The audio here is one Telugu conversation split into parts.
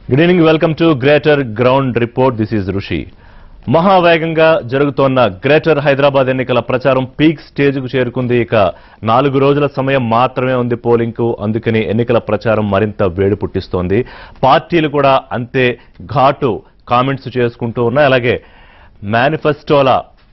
Good evening welcome to greater ground report this is Rishi మహావేగంగా జరుగుతోన్న గ్రేటర్ హైదరాబాద్ ఎన్నికల ప్రచారం పీక్ స్టేజ్ కు చేరుకుంది ఇక నాలుగు రోజుల సమయం మాత్రమే ఉంది పోలింగ్ కు అందుకని ఎన్నికల ప్రచారం మరింత వేడి పుట్టిస్తోంది పార్టీలు కూడా అంతే ఘాటు కామెంట్స్ చేసుకుంటూ ఉన్నాయి అలాగే మేనిఫెస్టోల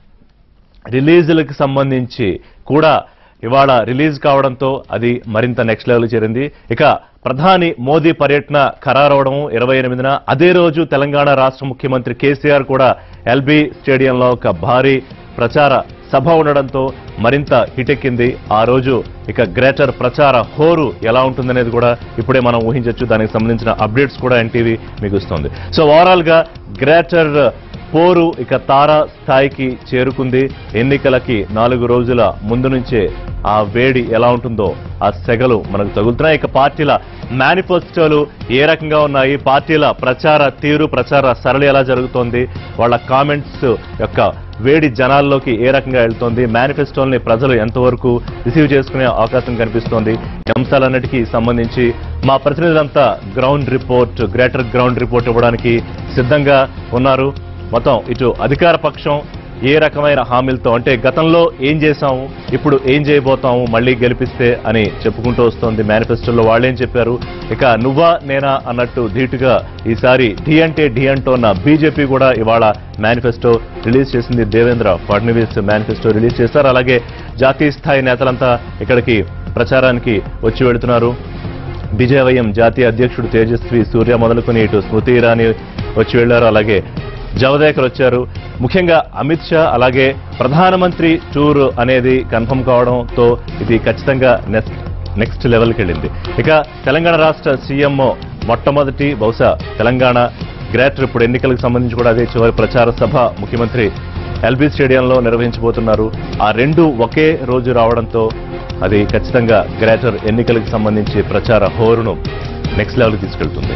రిలీజులకు సంబంధించి కూడా ఇవాళ రిలీజ్ కావడంతో అది మరింత నెక్స్ట్ లెవెల్ చేరింది ఇక ప్రధాని మోదీ పర్యటన ఖరారవడం ఇరవై ఎనిమిదిన అదే రోజు తెలంగాణ రాష్ట్ర ముఖ్యమంత్రి కేసీఆర్ కూడా ఎల్బీ స్టేడియంలో ఒక భారీ ప్రచార సభ ఉండడంతో మరింత హిటెక్కింది ఆ రోజు ఇక గ్రేటర్ ప్రచార హోరు ఎలా ఉంటుందనేది కూడా ఇప్పుడే మనం ఊహించవచ్చు దానికి సంబంధించిన అప్డేట్స్ కూడా ఎన్టీవీ మీకు ఇస్తుంది సో ఓవరాల్ గా గ్రేటర్ పోరు ఇక తారా స్థాయికి చేరుకుంది ఎన్నికలకి నాలుగు రోజుల ముందు నుంచే ఆ వేడి ఎలా ఉంటుందో ఆ సెగలు మనకు తగులుతున్నాయి ఇక పార్టీల మేనిఫెస్టోలు ఏ రకంగా ఉన్నాయి పార్టీల ప్రచార తీరు ప్రచార సరళి ఎలా జరుగుతోంది వాళ్ళ కామెంట్స్ యొక్క వేడి జనాల్లోకి ఏ రకంగా వెళ్తోంది మేనిఫెస్టోల్ని ప్రజలు ఎంతవరకు రిసీవ్ చేసుకునే అవకాశం కనిపిస్తోంది ఈ అంశాలన్నిటికీ సంబంధించి మా ప్రతినిధులంతా ground report greater ground report ఇవ్వడానికి సిద్ధంగా ఉన్నారు మొత్తం ఇటు అధికార పక్షం ఏ రకమైన హామీలతో అంటే గతంలో ఏం చేశాము ఇప్పుడు ఏం చేయబోతాము మళ్ళీ గెలిపిస్తే అని చెప్పుకుంటూ వస్తోంది మేనిఫెస్టోలో వాళ్ళేం చెప్పారు ఇక నువ్వా నేనా అన్నట్టు ధీటుగా ఈసారి ఢీ అంటే ఢీ అంటోన్న బీజేపీ కూడా ఇవాళ మేనిఫెస్టో రిలీజ్ చేసింది దేవేంద్ర ఫడ్నవీస్ మేనిఫెస్టో రిలీజ్ చేశారు అలాగే జాతీయ స్థాయి నేతలంతా ఇక్కడికి ప్రచారానికి వచ్చి వెళుతున్నారు విజయవయం జాతీయ అధ్యక్షుడు తేజస్వి సూర్య మొదలుకొని ఇటు స్మృతి ఇరానీ వచ్చి వెళ్లారు అలాగే జవదేకర్ వచ్చారు ముఖ్యంగా అమిత్ షా అలాగే ప్రధానమంత్రి టూర్ అనేది కన్ఫర్మ్ కావడంతో ఇది ఖచ్చితంగా నెక్స్ట్ నెక్స్ట్ లెవెల్కి వెళ్ళింది ఇక తెలంగాణ రాష్ట్ర సీఎం మొట్టమొదటి బహుశా తెలంగాణ గ్రేటర్ ఇప్పుడు ఎన్నికలకు సంబంధించి కూడా అదే చివరి ప్రచార సభ ముఖ్యమంత్రి ఎల్బీ స్టేడియంలో నిర్వహించబోతున్నారు ఆ రెండు ఒకే రోజు రావడంతో అది ఖచ్చితంగా గ్రేటర్ ఎన్నికలకు సంబంధించి ప్రచార హోరును నెక్స్ట్ లెవెల్కి తీసుకెళ్తుంది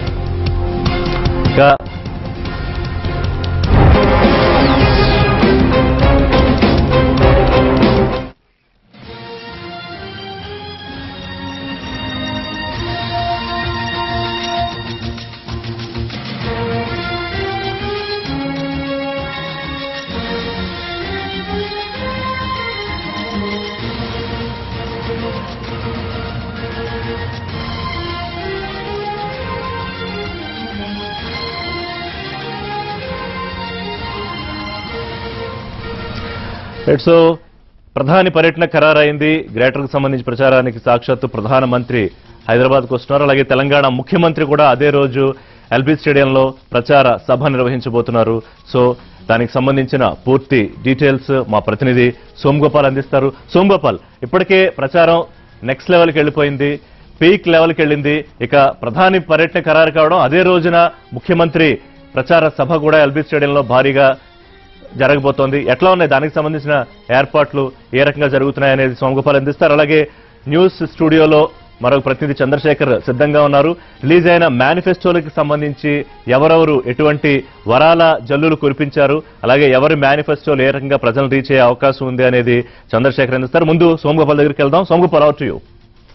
ఇక రైట్ సో ప్రధాని పర్యటన ఖరారైంది గ్రేటర్కు సంబంధించి ప్రచారానికి సాక్షాత్తు ప్రధానమంత్రి హైదరాబాద్కు వస్తున్నారు అలాగే తెలంగాణ ముఖ్యమంత్రి కూడా అదే రోజు ఎల్బీ స్టేడియంలో ప్రచార సభ నిర్వహించబోతున్నారు సో దానికి సంబంధించిన పూర్తి డీటెయిల్స్ మా ప్రతినిధి సోమ్గోపాల్ అందిస్తారు సోమ్గోపాల్ ఇప్పటికే ప్రచారం నెక్స్ట్ లెవెల్కి వెళ్ళిపోయింది పీక్ లెవెల్కి వెళ్ళింది ఇక ప్రధాని పర్యటన ఖరారు కావడం అదే రోజున ముఖ్యమంత్రి ప్రచార సభ కూడా ఎల్బీ స్టేడియంలో భారీగా జరగబోతోంది ఎట్లా ఉన్నాయి దానికి సంబంధించిన ఏర్పాట్లు ఏ రకంగా జరుగుతున్నాయి అనేది సోమగోపాల్ అందిస్తారు అలాగే న్యూస్ స్టూడియోలో మరొక ప్రతినిధి చంద్రశేఖర్ సిద్ధంగా ఉన్నారు రిలీజ్ అయిన మేనిఫెస్టోలకు సంబంధించి ఎవరెవరు ఎటువంటి వరాల జల్లులు కురిపించారు అలాగే ఎవరి మేనిఫెస్టోలు ఏ రకంగా ప్రజలను రీచ్ అయ్యే అవకాశం ఉంది అనేది చంద్రశేఖర్ అందిస్తారు ముందు సోమగోపాల్ దగ్గరికి వెళ్దాం సోమగోపాల్ అవుట్ యూ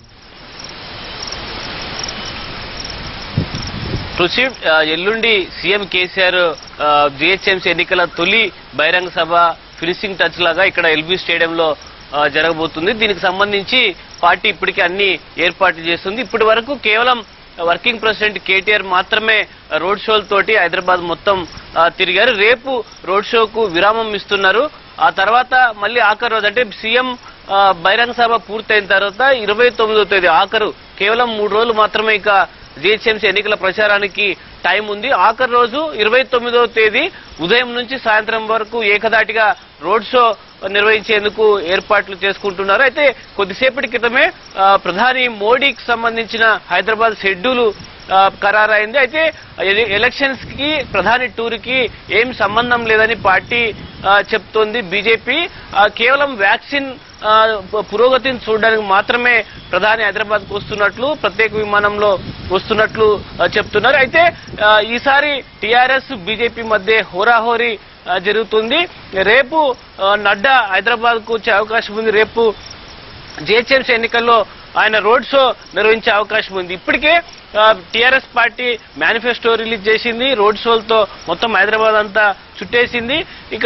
రుచి ఆ, ఎల్లుండి సీఎం కేసీఆర్ జిహెచ్ఎంసీ ఎన్నికల తొలి బహిరంగ సభ ఫినిషింగ్ టచ్ లాగా ఇక్కడ ఎల్బీ స్టేడియంలో ఆ, జరగబోతుంది దీనికి సంబంధించి పార్టీ ఇప్పటికే అన్ని ఏర్పాట్లు చేస్తుంది ఇప్పటి వరకు కేవలం వర్కింగ్ ప్రెసిడెంట్ కేటీఆర్ మాత్రమే రోడ్ షోల తోటి హైదరాబాద్ మొత్తం ఆ, తిరిగారు రేపు రోడ్ షోకు విరామం ఇస్తున్నారు ఆ తర్వాత మళ్ళీ ఆఖరి రోజు అంటే సీఎం ఆ, బహిరంగ సభ పూర్తయిన తర్వాత ఇరవై తొమ్మిదో తేదీ ఆఖరు కేవలం మూడు రోజులు మాత్రమే ఇక జిహెచ్ఎంసీ ఎన్నికల ప్రచారానికి టైం ఉంది ఆఖరి రోజు ఇరవై తొమ్మిదవ తేదీ ఉదయం నుంచి సాయంత్రం వరకు ఏకదాటిగా రోడ్ షో నిర్వహించేందుకు ఏర్పాట్లు చేసుకుంటున్నారు అయితే కొద్దిసేపటి క్రితమే ఆ, ప్రధాని మోడీకి సంబంధించిన హైదరాబాద్ షెడ్యూల్ ఆ, ఖరారైంది అయితే ఎలి- ఎలక్షన్స్ కి ప్రధాని టూర్ కి ఏం సంబంధం లేదని పార్టీ ఆ, చెప్తోంది బీజేపీ ఆ, కేవలం వ్యాక్సిన్ ఆ, ప- పురోగతిని చూడడానికి మాత్రమే ప్రధాని హైదరాబాద్ కు వస్తున్నట్లు ప్రత్యేక విమానంలో వస్తున్నట్లు ఆ, చెప్తున్నారు అయితే ఆ, ఈసారి టీఆర్ఎస్ బీజేపీ మధ్య హోరాహోరీ ఆ, జరుగుతుంది రేపు ఆ, నడ్డా హైదరాబాద్ కు వచ్చే అవకాశం ఉంది రేపు జిహెచ్ఎంసీ ఎన్నికల్లో ఆయన రోడ్ షో నిర్వహించే అవకాశం ఉంది ఇప్పటికే టిఆర్ఎస్ పార్టీ మేనిఫెస్టో రిలీజ్ చేసింది రోడ్ షోలతో మొత్తం హైదరాబాద్ అంతా చుట్టేసింది ఇక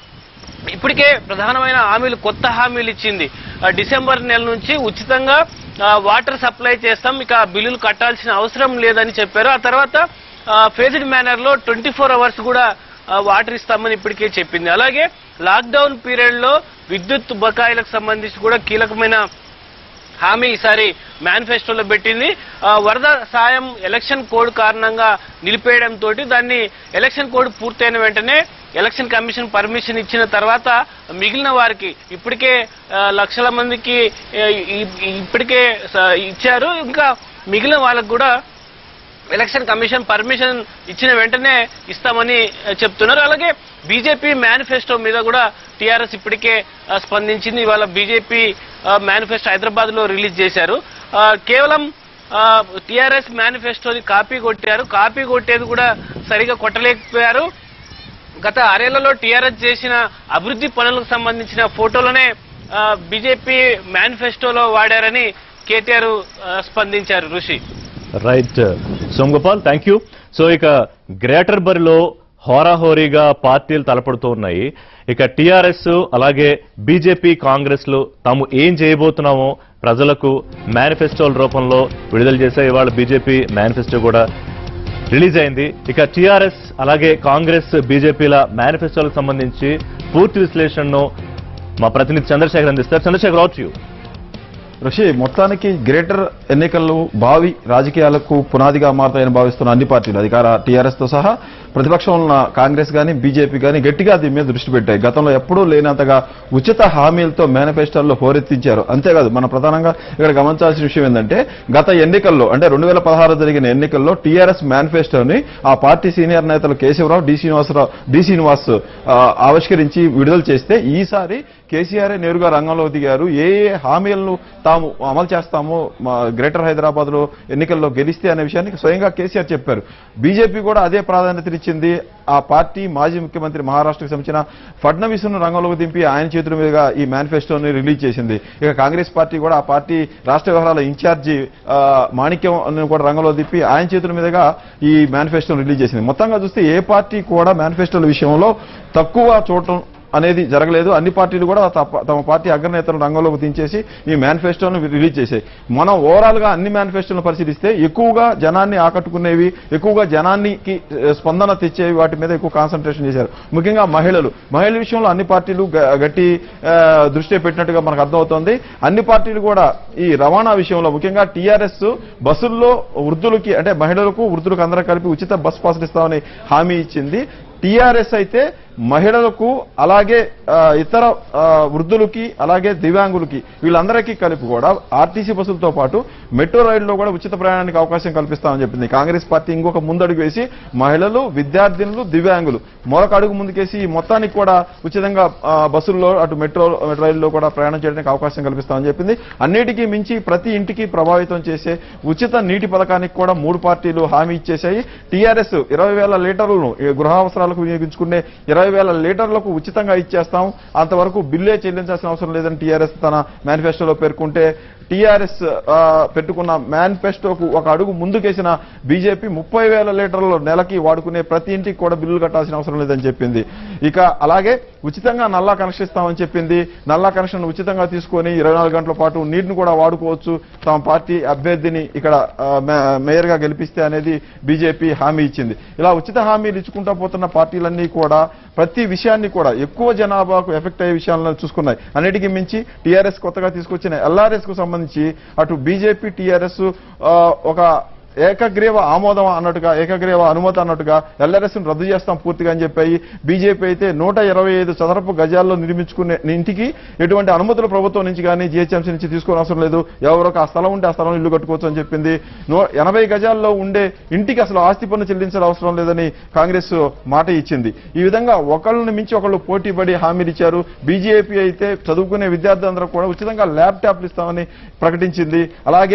ఇప్పటికే ప్రధానమైన హామీలు కొత్త హామీలు ఇచ్చింది ఆ, డిసెంబర్ నెల నుంచి ఉచితంగా ఆ, వాటర్ సప్లై చేస్తాం ఇక బిల్లులు కట్టాల్సిన అవసరం లేదని చెప్పారు ఆ తర్వాత ఫేజ్డ్ మేనర్ లో ట్వంటీ ఫోర్ అవర్స్ కూడా ఆ, వాటర్ ఇస్తామని ఇప్పటికే చెప్పింది అలాగే లాక్డౌన్ పీరియడ్ లో విద్యుత్ బకాయిలకు సంబంధించి కూడా కీలకమైన హామీ ఈసారి మేనిఫెస్టోలో పెట్టింది ఆ, వరద సాయం ఎలక్షన్ కోడ్ కారణంగా నిలిపేయడంతో దాన్ని ఎలక్షన్ కోడ్ పూర్తయిన వెంటనే ఎలక్షన్ కమిషన్ పర్మిషన్ ఇచ్చిన తర్వాత మిగిలిన వారికి ఇప్పటికే ఆ, లక్షల మందికి ఆ, ఈ- ఈ- ఇప్పటికే స- ఇచ్చారు ఇంకా మిగిలిన వాళ్ళకు కూడా ఎలక్షన్ కమిషన్ పర్మిషన్ ఇచ్చిన వెంటనే ఇస్తామని ఆ, చెప్తున్నారు అలాగే బీజేపీ మేనిఫెస్టో మీద కూడా టీఆర్ఎస్ ఇప్పటికే ఆ, స్పందించింది ఇవాళ బీజేపీ మేనిఫెస్టో హైదరాబాద్ లో రిలీజ్ చేశారు ఆ, కేవలం టీఆర్ఎస్ మేనిఫెస్టోని కాపీ కొట్టారు కాపీ కొట్టేది కూడా సరిగా కొట్టలేకపోయారు గత ఆరేళ్లలో టీఆర్ఎస్ చేసిన అభివృద్ధి పనులకు సంబంధించిన ఫోటోలనే బీజేపీ మేనిఫెస్టోలో వాడారని కేటీఆర్ ఆ, స్పందించారు Rishi right Som Gopal thank you so ఇక గ్రేటర్ బరిలో హోరాహోరీగా పార్టీలు తలపడుతూ ఉన్నాయి ఇక టీఆర్ఎస్ అలాగే బీజేపీ కాంగ్రెస్ లు తాము ఏం చేయబోతున్నామో ప్రజలకు మేనిఫెస్టోల రూపంలో విడుదల చేసే ఇవాళ బీజేపీ మేనిఫెస్టో కూడా రిలీజ్ అయింది ఇక టీఆర్ఎస్ అలాగే కాంగ్రెస్ బీజేపీల మేనిఫెస్టోలకు సంబంధించి పూర్తి విశ్లేషణను మా ప్రతినిధి చంద్రశేఖర్ అందిస్తారు చంద్రశేఖర్ అవుట్ యూ ఋషి మొత్తానికి గ్రేటర్ ఎన్నికలు భావి రాజకీయాలకు పునాదిగా మారుతాయని భావిస్తున్న అన్ని పార్టీలు అధికార టీఆర్ఎస్ తో సహా ప్రతిపక్షంలో ఉన్న కాంగ్రెస్ గాని బీజేపీ గాని గట్టిగా దీని మీద దృష్టి పెట్టాయి గతంలో ఎప్పుడూ లేనంతగా ఉచిత హామీలతో మేనిఫెస్టోల్లో హోరెత్తించారు అంతేకాదు మన ప్రధానంగా ఇక్కడ గమనించాల్సిన విషయం ఏంటంటే గత ఎన్నికల్లో అంటే రెండు వేల పదహారు జరిగిన ఎన్నికల్లో టీఆర్ఎస్ మేనిఫెస్టోని ఆ పార్టీ సీనియర్ నేతలు కేశవరావు డి శ్రీనివాసరావు డి శ్రీనివాస్ ఆ, ఆవిష్కరించి విడుదల చేస్తే ఈసారి కేసీఆర్ నేరుగా రంగంలోకి దిగారు ఏ ఏ హామీలను తాము అమలు చేస్తామో మా గ్రేటర్ హైదరాబాద్ లో ఎన్నికల్లో గెలిస్తే అనే విషయాన్ని స్వయంగా కేసీఆర్ చెప్పారు బీజేపీ కూడా అదే ప్రాధాన్యతనిచ్చింది ఆ పార్టీ మాజీ ముఖ్యమంత్రి మహారాష్ట్రకు సంబంధించిన ఫడ్నవీస్ ను రంగంలోకి దింపి ఆయన చేతుల మీదుగా ఈ మేనిఫెస్టోని రిలీజ్ చేసింది ఇక కాంగ్రెస్ పార్టీ కూడా ఆ పార్టీ రాష్ట్ర వ్యవహారాల ఇన్ఛార్జి ఆ, మాణిక్యం ను కూడా రంగంలో దింపి ఆయన చేతుల మీదుగా ఈ మేనిఫెస్టోని రిలీజ్ చేసింది మొత్తంగా చూస్తే ఏ పార్టీ కూడా మేనిఫెస్టోల విషయంలో తక్కువ చూడటం అనేది జరగలేదు అన్ని పార్టీలు కూడా తప్ప- తమ పార్టీ అగ్రనేతలను రంగంలోకి దించేసి ఈ మేనిఫెస్టోను రిలీజ్ చేశాయి మనం ఓవరాల్ గా అన్ని మేనిఫెస్టోలను పరిశీలిస్తే ఎక్కువగా జనాన్ని ఆకట్టుకునేవి ఎక్కువగా జనానికి ఏ, స్పందన తెచ్చేవి వాటి మీద ఎక్కువ కాన్సన్ట్రేషన్ చేశారు ముఖ్యంగా మహిళలు మహిళల విషయంలో అన్ని పార్టీలు గ- గట్టి ఆ, దృష్టి పెట్టినట్టుగా మనకు అర్థమవుతోంది అన్ని పార్టీలు కూడా ఈ రవాణా విషయంలో ముఖ్యంగా టీఆర్ఎస్ బస్సుల్లో వృద్ధులకి అంటే మహిళలకు వృద్ధులకు అందరూ కలిపి ఉచిత బస్ పాసులు ఇస్తామని హామీ ఇచ్చింది టీఆర్ఎస్ అయితే మహిళలకు అలాగే ఆ, ఇతర ఆ, వృద్ధులకి అలాగే దివ్యాంగులకి వీళ్ళందరికీ కలిపి కూడా ఆర్టీసీ బస్సులతో పాటు మెట్రో రైళ్లలో కూడా ఉచిత ప్రయాణానికి అవకాశం కల్పిస్తామని చెప్పింది కాంగ్రెస్ పార్టీ ఇంకొక ముందడుగు వేసి మహిళలు విద్యార్థినులు దివ్యాంగులు మరొక అడుగు ముందుకేసి ఈ మొత్తానికి కూడా ఉచితంగా ఆ, బస్సుల్లో అటు మెట్రో మెట్రో రైల్లో కూడా ప్రయాణం చేయడానికి అవకాశం కల్పిస్తామని చెప్పింది అన్నిటికీ మించి ప్రతి ఇంటికి ప్రభావితం చేసే ఉచిత నీటి పథకానికి కూడా మూడు పార్టీలు హామీ ఇచ్చేశాయి టీఆర్ఎస్ ఇరవై వేల లీటర్లను ఈ గృహ అవసరాలకు వినియోగించుకునే ఇరవై వేల లీటర్లకు ఉచితంగా ఇచ్చేస్తాం అంతవరకు బిల్లే చెల్లించాల్సిన అవసరం లేదని టీఆర్ఎస్ తన మేనిఫెస్టోలో పేర్కొంటే టీఆర్ఎస్ పెట్టుకున్న మేనిఫెస్టోకు ఒక అడుగు ముందుకేసిన బీజేపీ ముప్పై వేల లీటర్లు నెలకి వాడుకునే ప్రతి ఇంటికి కూడా బిల్లులు కట్టాల్సిన అవసరం లేదని చెప్పింది ఇక అలాగే ఉచితంగా నల్లా కనెక్షన్ ఇస్తామని చెప్పింది నల్లా కనెక్షన్ ఉచితంగా తీసుకొని ఇరవై నాలుగు గంటల పాటు నీటిని కూడా వాడుకోవచ్చు తమ పార్టీ అభ్యర్థిని ఇక్కడ ఆ, మే- మేయర్గా గెలిపిస్తే అనేది బీజేపీ హామీ ఇచ్చింది ఇలా ఉచిత హామీలు ఇచ్చుకుంటా పోతున్న పార్టీలన్నీ కూడా ప్రతి విషయాన్ని కూడా ఎక్కువ జనాభాకు ఎఫెక్ట్ అయ్యే విషయాలను చూసుకున్నాయి అన్నిటికీ మించి టీఆర్ఎస్ కొత్తగా తీసుకొచ్చిన ఎల్ఆర్ఎస్ కు సంబంధించి అటు బీజేపీ టీఆర్ఎస్ ఒక ఏకగ్రీవ ఆమోదం అన్నట్టుగా ఏకగ్రీవ అనుమతి అన్నట్టుగా ఎల్ఆర్ఎస్ ను రద్దు చేస్తాం పూర్తిగా అని చెప్పాయి బీజేపీ అయితే నూట ఇరవై ఐదు చదరపు గజాల్లో నిర్మించుకునే ఇంటికి ఎటువంటి అనుమతులు ప్రభుత్వం నుంచి కానీ జీహెచ్ఎంసీ నుంచి తీసుకోని అవసరం లేదు ఎవరొక ఆ స్థలం ఉంటే ఆ స్థలం ఇల్లు కట్టుకోవచ్చు అని చెప్పింది నూ- ఎనభై గజాల్లో ఉండే ఇంటికి అసలు ఆస్తి పన్ను చెల్లించాల్సిన అవసరం లేదని కాంగ్రెస్ మాట ఇచ్చింది ఈ విధంగా ఒకళ్ళని మించి ఒకళ్ళు పోటీ పడి హామీలు ఇచ్చారు బీజేపీ అయితే చదువుకునే విద్యార్థులందరూ కూడా ఉచితంగా ల్యాప్టాప్లు ఇస్తామని ప్రకటించింది అలాగే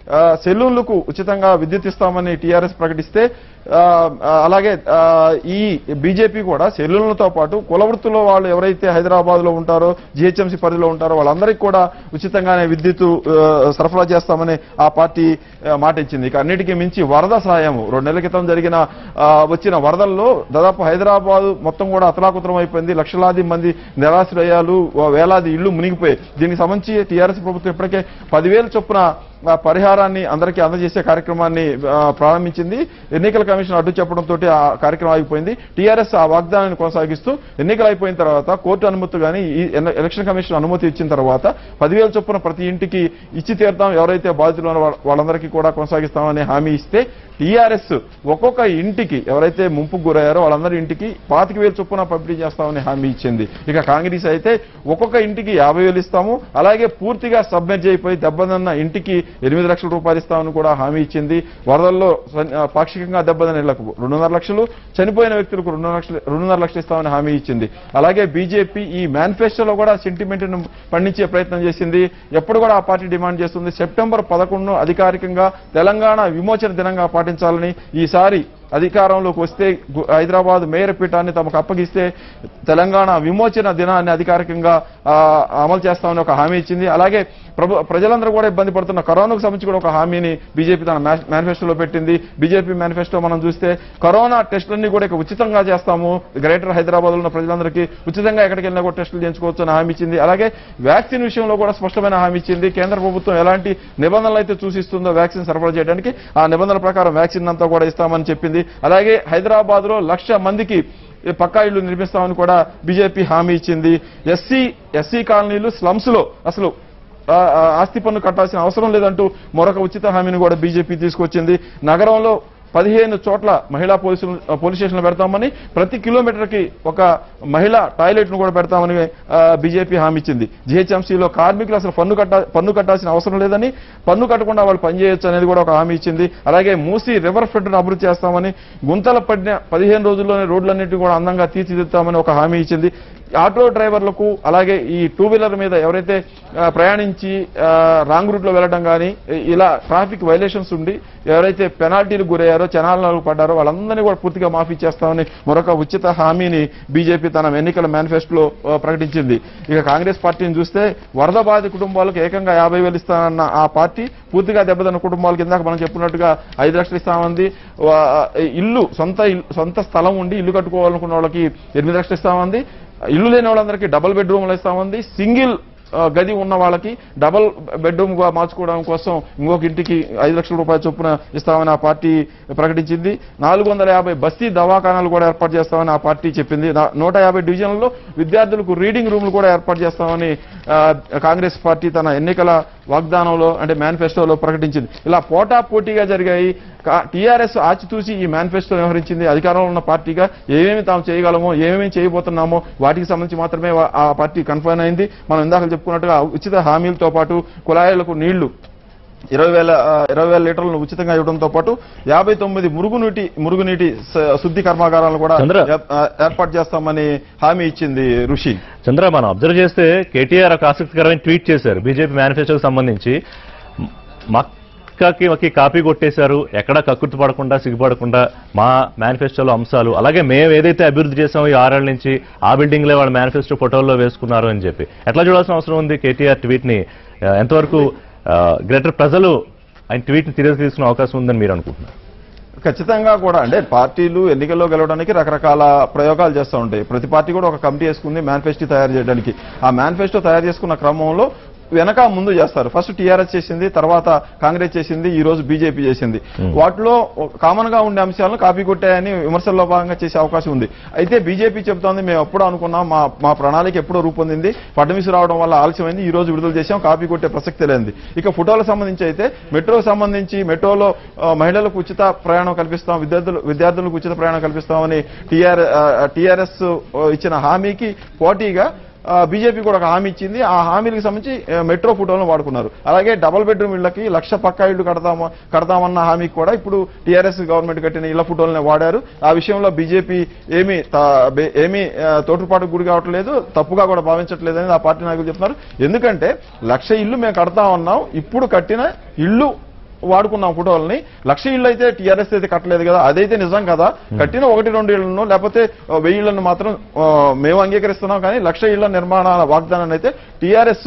ఆ, సెలూన్లకు ఉచితంగా విద్యుత్ ఇస్తామని టీఆర్ఎస్ ప్రకటిస్తే ఆ, ఆ, అలాగే ఆ, ఈ బీజేపీ కూడా సెలూన్లతో పాటు కుల వృత్తిలో వాళ్ళు ఎవరైతే హైదరాబాద్ లో ఉంటారో జిహెచ్ఎంసీ పరిధిలో ఉంటారో వాళ్ళందరికీ కూడా ఉచితంగానే విద్యుత్ ఆ, సరఫరా చేస్తామని ఆ పార్టీ ఆ, మాట ఇచ్చింది ఇక అన్నిటికీ మించి వరద సాయం రెండు నెలల క్రితం జరిగిన ఆ, వచ్చిన వరదల్లో దాదాపు హైదరాబాద్ మొత్తం కూడా అతలాకుతలం అయిపోయింది లక్షలాది మంది నిరాశ్రయాలు వేలాది ఇళ్లు మునిగిపోయాయి దీనికి సంబంధించి టీఆర్ఎస్ ప్రభుత్వం ఇప్పటికే పదివేల చొప్పున ఆ పరిహారాన్ని అందరికీ అందజేసే కార్యక్రమాన్ని ఆ, ప్రారంభించింది ఎన్నికల కమిషన్ అడ్డు చెప్పడంతో ఆ కార్యక్రమం ఆగిపోయింది టీఆర్ఎస్ ఆ వాగ్దానాన్ని కొనసాగిస్తూ ఎన్నికలు అయిపోయిన తర్వాత కోర్టు అనుమతి కానీ ఈ ఎల- ఎలక్షన్ కమిషన్ అనుమతి ఇచ్చిన తర్వాత పదివేల చొప్పున ప్రతి ఇంటికి ఇచ్చి తీరుతాం ఎవరైతే బాధితులు ఉన్నారో వాళ్ళ- వాళ్ళందరికీ కూడా కొనసాగిస్తామని హామీ ఇస్తే టీఆర్ఎస్ ఒక్కొక్క ఇంటికి ఎవరైతే ముంపుకు గురయ్యారో వాళ్ళందరి ఇంటికి పాతిక వేలు చొప్పున పంపిణీ చేస్తామని హామీ ఇచ్చింది ఇక కాంగ్రెస్ అయితే ఒక్కొక్క ఇంటికి యాభై వేలు ఇస్తాము అలాగే పూర్తిగా సబ్మెర్జ్ అయిపోయి దెబ్బతిన్న ఇంటికి ఎనిమిది లక్షల రూపాయలు ఇస్తామని కూడా హామీ ఇచ్చింది వరదల్లో సన్- ఆ, పాక్షికంగా దెబ్బతిన్న ఇళ్లకు రెండున్నర లక్షలు చనిపోయిన వ్యక్తులకు రెండున్నర లక్షలు రెండున్నర లక్షలు ఇస్తామని హామీ ఇచ్చింది అలాగే బీజేపీ ఈ మేనిఫెస్టోలో కూడా సెంటిమెంట్ ను పండించే ప్రయత్నం చేసింది ఎప్పుడు కూడా ఆ పార్టీ డిమాండ్ చేస్తుంది సెప్టెంబర్ పదకొండును అధికారికంగా తెలంగాణ విమోచన దినంగా పాటించాలని ఈసారి అధికారంలోకి వస్తే గు- హైదరాబాద్ మేయర్ పీఠాన్ని తమకు అప్పగిస్తే తెలంగాణ విమోచన దినాన్ని అధికారికంగా ఆ, అమలు చేస్తామని ఒక హామీ ఇచ్చింది అలాగే ప్రభు ప్రజలందరూ కూడా ఇబ్బంది పడుతున్న కరోనాకు సంబంధించి కూడా ఒక హామీని బీజేపీ తన మేస్- మేనిఫెస్టోలో పెట్టింది బీజేపీ మేనిఫెస్టో మనం చూస్తే కరోనా టెస్టులన్నీ కూడా ఇక ఉచితంగా చేస్తాము గ్రేటర్ హైదరాబాద్ లో ఉన్న ప్రజలందరికీ ఉచితంగా ఎక్కడికి వెళ్ళినా కూడా టెస్టులు చేయించుకోవచ్చు అని హామీ ఇచ్చింది అలాగే వ్యాక్సిన్ విషయంలో కూడా స్పష్టమైన హామీ ఇచ్చింది కేంద్ర ప్రభుత్వం ఎలాంటి నిబంధనలు అయితే చూసిస్తుందో వ్యాక్సిన్ సరఫరా చేయడానికి ఆ నిబంధనల ప్రకారం వ్యాక్సిన్ అంతా కూడా ఇస్తామని చెప్పింది అలాగే హైదరాబాద్ లో లక్ష మందికి ఈ పక్కా ఇళ్లు నిర్మిస్తామని కూడా బీజేపీ హామీ ఇచ్చింది ఎస్సీ ఎస్సీ కాలనీలు స్లమ్స్ లో అసలు ఆ, ఆ, ఆస్తి పన్ను కట్టాల్సిన అవసరం లేదంటూ మరొక ఉచిత హామీని కూడా బీజేపీ తీసుకొచ్చింది నగరంలో పదిహేను చోట్ల మహిళా పోలీసులు ఆ, పోలీస్ స్టేషన్లు పెడతామని ప్రతి కిలోమీటర్కి ఒక మహిళా టాయిలెట్ ను కూడా పెడతామని ఆ, బీజేపీ హామీ ఇచ్చింది జీహెచ్ఎంసీలో కార్మికులు అసలు పన్ను కట్ట పన్ను కట్టాల్సిన అవసరం లేదని పన్ను కట్టకుండా వాళ్ళు పనిచేయొచ్చు అనేది కూడా ఒక హామీ ఇచ్చింది అలాగే మూసి రివర్ ఫ్రంట్ ను అభివృద్ధి చేస్తామని గుంతలు పడిన పదిహేను రోజుల్లోనే రోడ్లన్నింటినీ కూడా అందంగా తీర్చిదిద్దామని ఒక హామీ ఇచ్చింది ఆటో డ్రైవర్లకు అలాగే ఈ టూ వీలర్ మీద ఎవరైతే ఆ, ప్రయాణించి ఆ, రాంగ్ రూట్ లో వెళ్ళడం కానీ ఇలా ట్రాఫిక్ వైలేషన్స్ ఉండి ఎవరైతే పెనాల్టీలు గురయ్యారో చనాలకు పడ్డారో వాళ్ళందరినీ కూడా పూర్తిగా మాఫీ చేస్తామని మరొక ఉచిత హామీని బీజేపీ తన ఎన్నికల మేనిఫెస్టోలో ఆ, ప్రకటించింది ఇక కాంగ్రెస్ పార్టీని చూస్తే వరద బాధిత కుటుంబాలకు ఏకంగా యాభై వేలు ఇస్తానన్న ఆ పార్టీ పూర్తిగా దెబ్బతిన్న కుటుంబాలకు ఇందాక మనం చెప్పుకున్నట్టుగా ఐదు లక్షలు ఇస్తామంది వా- ఇల్లు సొంత ఇల్లు సొంత స్థలం ఉండి ఇల్లు కట్టుకోవాలనుకున్న వాళ్ళకి ఎనిమిది లక్షలు ఇస్తామంది ఇల్లు లేని వాళ్ళందరికీ డబుల్ బెడ్రూమ్లు ఇస్తామంది సింగిల్ ఆ, గది ఉన్న వాళ్ళకి డబుల్ బెడ్రూమ్ గా మార్చుకోవడం కోసం ఇంకొక ఇంటికి ఐదు లక్షల రూపాయల చొప్పున ఇస్తామని ఆ పార్టీ ప్రకటించింది నాలుగు వందల యాభై బస్తీ దవాఖానాలు కూడా ఏర్పాటు చేస్తామని ఆ పార్టీ చెప్పింది నా- నూట యాభై డివిజన్లలో విద్యార్థులకు రీడింగ్ రూమ్లు కూడా ఏర్పాటు చేస్తామని ఆ, కాంగ్రెస్ పార్టీ తన ఎన్నికల వాగ్దానంలో అంటే మేనిఫెస్టోలో ప్రకటించింది ఇలా పోటా పోటీగా జరిగాయి టీఆర్ఎస్ ఆచితూచి ఈ మేనిఫెస్టో వ్యవహరించింది అధికారంలో ఉన్న పార్టీగా ఏమేమి తాము చేయగలమో ఏమేమి చేయబోతున్నామో వాటికి సంబంధించి మాత్రమే వా- ఆ పార్టీ కన్ఫర్మ్ అయింది మనం ఇందాక చెప్పుకున్నట్టుగా ఉచిత హామీలతో పాటు కుళాయిలకు నీళ్లు ఇరవై వేల ఆ, ఇరవై వేల లీటర్లను ఉచితంగా ఇవ్వడంతో పాటు యాభై తొమ్మిది మురుగునీటి మురుగునీటి స- శుద్ధి కర్మాగారాలను కూడా చంద్ర. ఏ- ఆ, ఏర్పాటు చేస్తామని హామీ ఇచ్చింది ఋషి చంద్ర మనం అబ్జర్వ్ చేస్తే కేటీఆర్ ఒక ఆసక్తికరమైన ట్వీట్ చేశారు బీజేపీ మేనిఫెస్టోకి సంబంధించి మక్కకి మక్కి కాపీ కొట్టేశారు ఎక్కడ కక్కుర్తి పడకుండా సిగ్గుపడకుండా మా మేనిఫెస్టోలో అంశాలు అలాగే మేము ఏదైతే అభివృద్ధి చేసామో ఈ ఆరేళ్ల నుంచి ఆ బిల్డింగ్లే వాళ్ళ మేనిఫెస్టో ఫోటోల్లో వేసుకున్నారు అని చెప్పి ఎట్లా చూడాల్సిన అవసరం ఉంది కేటీఆర్ ట్వీట్ ని ఆ, ఎంతవరకు గ్రేటర్ ప్రజలు ఆయన ట్వీట్ ని తిరిగి తీసుకునే అవకాశం ఉందని మీరు అనుకుంటున్నారు ఖచ్చితంగా కూడా అంటే పార్టీలు ఎన్నికల్లో గెలవడానికి రకరకాల ప్రయోగాలు చేస్తూ ఉంటాయి ప్రతి పార్టీ కూడా ఒక కమిటీ వేసుకుంది మేనిఫెస్టో తయారు చేయడానికి ఆ మేనిఫెస్టో తయారు చేసుకున్న క్రమంలో వెనక ముందు చేస్తారు ఫస్ట్ టీఆర్ఎస్ చేసింది తర్వాత కాంగ్రెస్ చేసింది ఈ రోజు బీజేపీ చేసింది వాటిలో కామన్ గా ఉండే అంశాలను కాపీ కొట్టాయని విమర్శల్లో భాగంగా చేసే అవకాశం ఉంది అయితే బీజేపీ చెబుతోంది మేము ఎప్పుడో అనుకున్నాం మా మా ప్రణాళిక ఎప్పుడో రూపొందింది ఫడ్నవీస్ రావడం వల్ల ఆలస్యమైంది ఈ రోజు విడుదల చేసాం కాపీ కొట్టే ప్రసక్తి లేనిది ఇక ఫోటోలకు సంబంధించి అయితే మెట్రోకు సంబంధించి మెట్రోలో ఆ, మహిళలకు ఉచిత ప్రయాణం కల్పిస్తాం విద్యార్థులు విద్యార్థులకు ఉచిత ప్రయాణం కల్పిస్తామని టీఆర్ టీఆర్ఎస్ ఇచ్చిన హామీకి పోటీగా ఆ, బీజేపీ కూడా ఒక హామీ ఇచ్చింది ఆ హామీలకు సంబంధించి ఆ, మెట్రో ఫోటోలను వాడుకున్నారు అలాగే డబుల్ బెడ్రూమ్ ఇళ్లకి లక్ష పక్కా ఇళ్లు కడతాము కడతామన్న హామీకి కూడా ఇప్పుడు టీఆర్ఎస్ గవర్నమెంట్ కట్టిన ఇళ్ల ఫోటోలనే వాడారు ఆ విషయంలో బీజేపీ ఏమీ తా- బే- ఏమీ ఆ, తోటుపాటుకు గురి కావట్లేదు తప్పుగా కూడా భావించట్లేదని ఆ పార్టీ నాయకులు చెప్తున్నారు ఎందుకంటే లక్ష ఇల్లు మేము కడతా ఉన్నాం ఇప్పుడు కట్టిన ఇల్లు వాడుకున్నాం ఫోటోలని లక్ష ఇళ్ళు అయితే టీఆర్ఎస్ అయితే కట్టలేదు కదా అదైతే నిజం కదా కట్టిన ఒకటి రెండు ఇళ్లను లేకపోతే ఆ, వెయ్యి ఇళ్లను మాత్రం ఆ, మేము అంగీకరిస్తున్నాం కానీ లక్ష ఇళ్ల నిర్మాణ వాగ్దానాన్ని అయితే టీఆర్ఎస్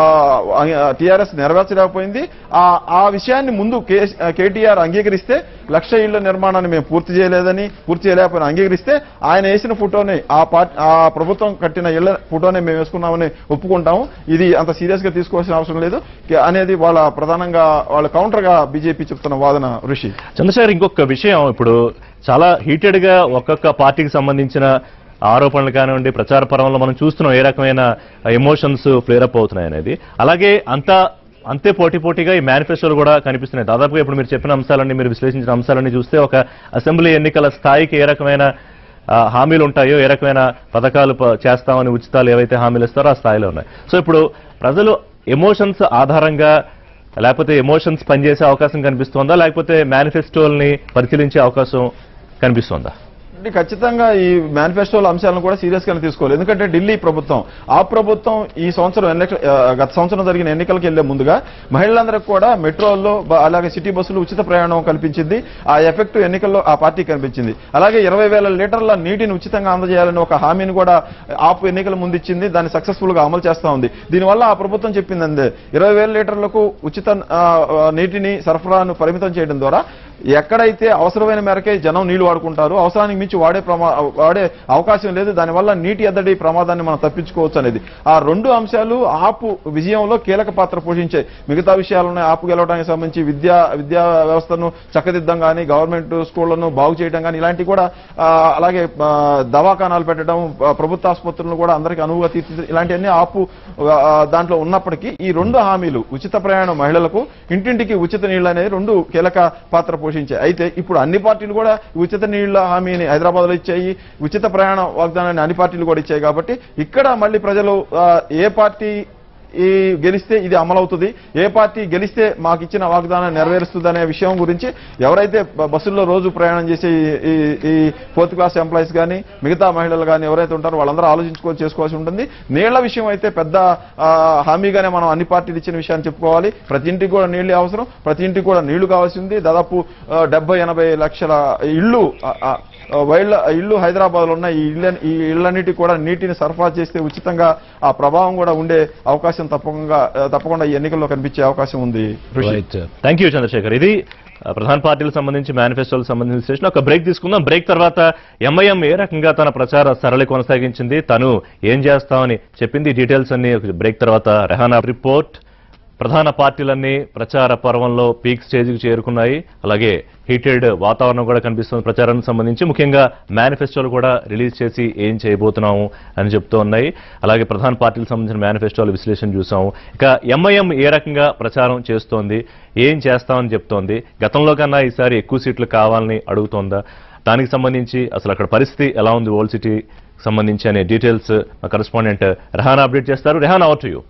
టీఆర్ఎస్ నెరవేర్చలేకపోయింది ఆ ఆ విషయాన్ని ముందు కేటీఆర్ అంగీకరిస్తే లక్ష ఇళ్ల నిర్మాణాన్ని మేము పూర్తి చేయలేదని పూర్తి చేయలేకపోయినా అంగీకరిస్తే ఆయన వేసిన ఫోటోని ఆ పార్టీ ఆ ప్రభుత్వం కట్టిన ఇళ్ల ఫోటోని మేము వేసుకున్నామని ఒప్పుకుంటాము ఇది అంత సీరియస్ గా తీసుకోవాల్సిన అవసరం లేదు కే- అనేది వాళ్ళ ప్రధానంగా వాళ్ళ కౌంటర్ గా బీజేపీ చెప్తున్న వాదన ఋషి చంద్రశేఖర్ ఇంకొక విషయం ఇప్పుడు చాలా హీటెడ్ గా ఒక్కొక్క పార్టీకి సంబంధించిన ఆరోపణలు కానివ్వండి ప్రచార పరంలో మనం చూస్తున్నాం ఏ రకమైన ఎమోషన్స్ ఫ్లేరప్ అవుతున్నాయి అనేది అలాగే అంత అంతే పోటీ పోటీగా ఈ మేనిఫెస్టోలు కూడా కనిపిస్తున్నాయి దాదాపుగా ఇప్పుడు మీరు చెప్పిన అంశాలన్నీ మీరు విశ్లేషించిన అంశాలన్నీ చూస్తే ఒక అసెంబ్లీ ఎన్నికల స్థాయికి ఏ రకమైన ఆ, హామీలు ఉంటాయో ఏ రకమైన పథకాలు ప- చేస్తామని ఉచితాలు ఏవైతే హామీలు ఇస్తారో ఆ స్థాయిలో ఉన్నాయి సో ఇప్పుడు ప్రజలు ఎమోషన్స్ ఆధారంగా లేకపోతే ఎమోషన్స్ పనిచేసే అవకాశం కనిపిస్తోందా లేకపోతే మేనిఫెస్టోల్ని పరిశీలించే అవకాశం కనిపిస్తోందా ఇది ఖచ్చితంగా ఈ మేనిఫెస్టోల అంశాలను కూడా సీరియస్ గానే తీసుకోవాలి ఎందుకంటే ఢిల్లీ ప్రభుత్వం ఆ ప్రభుత్వం ఈ సంవత్సరం ఎన్నిక- ఆ, గత సంవత్సరం జరిగిన ఎన్నికలకు వెళ్లే ముందుగా మహిళలందరికీ కూడా మెట్రోల్లో బ- అలాగే సిటీ బస్సులు ఉచిత ప్రయాణం కల్పించింది ఆ ఎఫెక్ట్ ఎన్నికల్లో ఆ పార్టీ కనిపించింది అలాగే ఇరవై వేల లీటర్ల నీటిని ఉచితంగా అందజేయాలని ఒక హామీని కూడా ఆపు ఎన్నికల ముందు ఇచ్చింది దాన్ని సక్సెస్ఫుల్ గా అమలు చేస్తా ఉంది దీనివల్ల ఆ ప్రభుత్వం చెప్పింది అందే ఇరవై వేల లీటర్లకు ఉచిత ఆ, ఆ, నీటిని సరఫరాను పరిమితం చేయడం ద్వారా ఎక్కడైతే అవసరమైన మేరకే జనం నీళ్లు వాడుకుంటారు అవసరానికి మించి వాడే ప్రమా వాడే అవకాశం లేదు దానివల్ల నీటి ఎద్దడి ప్రమాదాన్ని మనం తప్పించుకోవచ్చు అనేది ఆ రెండు అంశాలు ఆపు విజయంలో కీలక పాత్ర పోషించాయి మిగతా విషయాలు ఉన్నాయి ఆపు గెలవడానికి సంబంధించి విద్యా విద్యా వ్యవస్థను చక్కదిద్దం కానీ గవర్నమెంట్ స్కూళ్లను బాగు చేయడం కానీ ఇలాంటివి కూడా ఆ, అలాగే ఆ, దవాఖానాలు పెట్టడం ఆ, ప్రభుత్వ ఆసుపత్రులను కూడా అందరికీ అనువుగా తీర్చి ఇలాంటివన్నీ ఆపు ఆ, దాంట్లో ఉన్నప్పటికీ ఈ రెండు హామీలు ఉచిత ప్రయాణం మహిళలకు ఇంటింటికి ఉచిత నీళ్లు అనేది రెండు కీలక పాత్ర పోషించాయి అయితే ఇప్పుడు అన్ని పార్టీలు కూడా ఈ ఉచిత నీళ్ల హామీని హైదరాబాద్ లో ఇచ్చాయి ఉచిత ప్రయాణ వాగ్దానాన్ని అన్ని పార్టీలు కూడా ఇచ్చాయి కాబట్టి ఇక్కడ మళ్ళీ ప్రజలు ఆ, ఏ పార్టీ ఈ గెలిస్తే ఇది అమలవుతుంది ఏ పార్టీ గెలిస్తే మాకు ఇచ్చిన వాగ్దానం నెరవేరుస్తుంది అనే విషయం గురించి ఎవరైతే బ- బస్సుల్లో రోజు ప్రయాణం చేసే ఈ- ఈ- ఈ ఫోర్త్ క్లాస్ ఎంప్లాయీస్ కానీ మిగతా మహిళలు కానీ ఎవరైతే ఉంటారో వాళ్ళందరూ ఆలోచించుకొని చేసుకోవాల్సి ఉంటుంది నీళ్ల విషయం అయితే పెద్ద ఆ, హామీగానే మనం అన్ని పార్టీలు ఇచ్చిన విషయాన్ని చెప్పుకోవాలి ప్రతి ఇంటికి కూడా నీళ్లు అవసరం ప్రతి ఇంటికి కూడా నీళ్లు కావాల్సి ఉంది దాదాపు డెబ్బై ఎనభై లక్షల ఇళ్ళు ఆ, ఆ, వైళ్ళ ఇల్లు హైదరాబాద్ లో ఉన్న ఈ ఇళ్ళ ఈ ఇళ్లన్నిటికి కూడా నీటిని సరఫరా చేస్తే ఉచితంగా ఆ ప్రభావం కూడా ఉండే అవకాశం తప్పకుండా తప్పకుండా ఈ ఎన్నికల్లో కనిపించే అవకాశం ఉంది ఋషి. రైట్ థ్యాంక్ యూ చంద్రశేఖర్ ఇది ఆ, ప్రధాన పార్టీలకు సంబంధించి మేనిఫెస్టోలకు సంబంధించిన స్టేషన్ ఒక బ్రేక్ తీసుకుందాం బ్రేక్ తర్వాత ఎంఐఎం ఏ రకంగా తన ప్రచార సరళి కొనసాగించింది తను ఏం చేస్తామని చెప్పింది డీటెయిల్స్ అన్ని ఒక బ్రేక్ తర్వాత రెహానా రిపోర్ట్ ప్రధాన పార్టీలన్నీ ప్రచార పర్వంలో పీక్ స్టేజ్కి చేరుకున్నాయి అలాగే హీటెడ్ వాతావరణం కూడా కనిపిస్తుంది ప్రచారానికి సంబంధించి ముఖ్యంగా మేనిఫెస్టోలు కూడా రిలీజ్ చేసి ఏం చేయబోతున్నాము అని చెప్తూ ఉన్నాయి అలాగే ప్రధాన పార్టీలకు సంబంధించిన మేనిఫెస్టోల విశ్లేషణ చూసాము ఇక ఎంఐఎం ఏ రకంగా ప్రచారం చేస్తోంది ఏం చేస్తామని చెప్తోంది గతంలో కన్నా ఈసారి ఎక్కువ సీట్లు కావాలని అడుగుతోందా దానికి సంబంధించి అసలు అక్కడ పరిస్థితి ఎలా ఉంది ఓల్డ్ సిటీ సంబంధించి అనే డీటెయిల్స్ మా కరెస్పాండెంట్ రెహానా అప్డేట్ చేస్తారు Rehana over to you